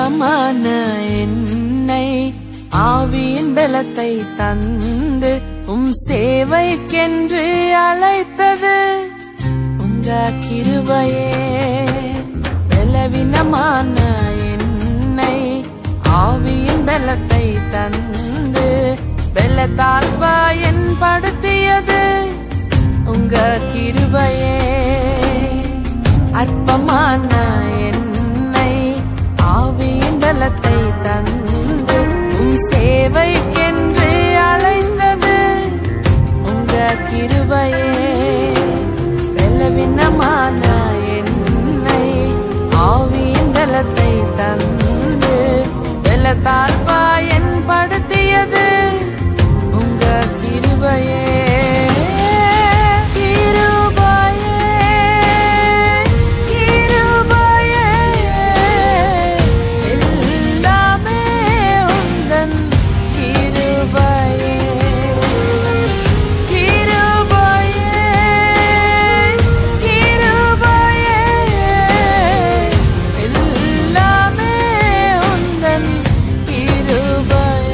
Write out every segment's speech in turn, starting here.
அற்பமான என்னை ஆவியின் பலத்தை தந்து உம் சேவைக்கென்று அழைத்தது உங்க கிருபையே பலவீனமான என்னை ஆவியின் பலத்தை தந்து பலத்தால் பயன்படுத்தியது உங்க கிருபையே அற்பமான என்னை ஆவியின் பலத்தை தந்து உம் சேவைக்கென்று அழைத்தது உங்க கிருபையே பலவீனமான என்னை ஆவியின் பலத்தை தந்து பலத்தால் பயன்படுத்தியது உங்க கிருபையே கிருபையே கிருபையே எல்லாமே உந்தன் கிருபையே கிருபையே கிருபையே எல்லாமே உந்தன் கிருபையே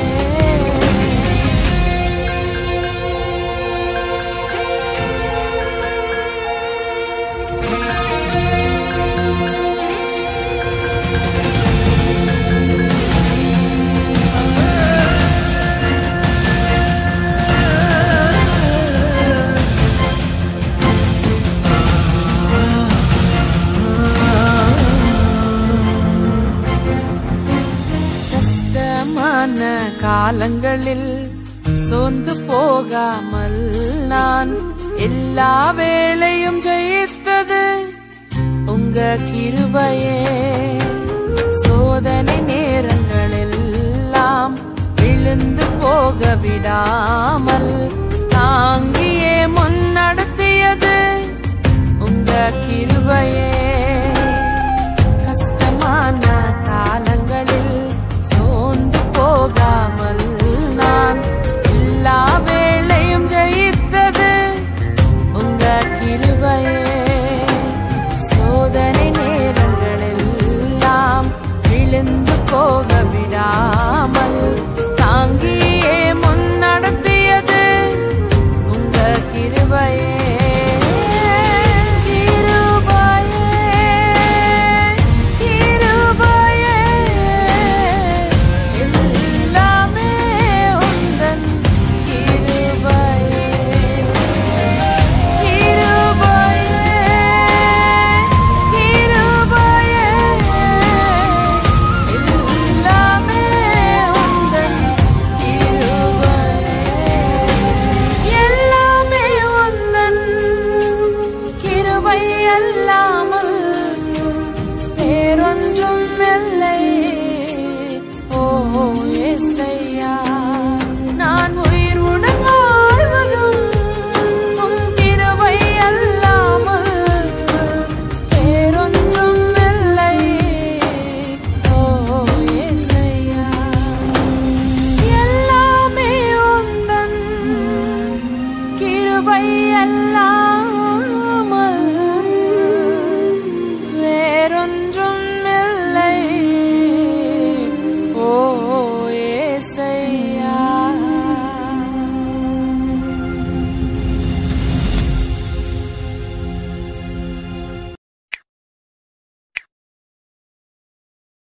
கஷ்டமான காலங்களில் சோர்ந்து போகாமல் நான் எல்லா வேளையும் ஜெயித்தது உங்க கிருபையே சோதனை நேரங்களெல்லாம் விழுந்து போக விடாமல் தாங்கியே முன்னடத்தியது உங்க கிருபையே கஷ்டமான காலங்களில் சோர்ந்து போகாமல் நான் எல்லா வேளையும் ஜெயித்தது உங்க கிருபையே சோதனை நேரங்களெல்லாம் விழுந்து போக விடாமல் தாங்கியே முன்னடத்தியது உங்க கிருபையே கிருபையே கிருபையே எல்லாமே உந்தன் கிருபையே கிருபையே கிருபையே எல்லாமே உந்தன் கிருபையே எல்லாமே உந்தன் கிருபை அல்லாமல் வேறொன்றும் இல்லை ஓ எஸ்ஐ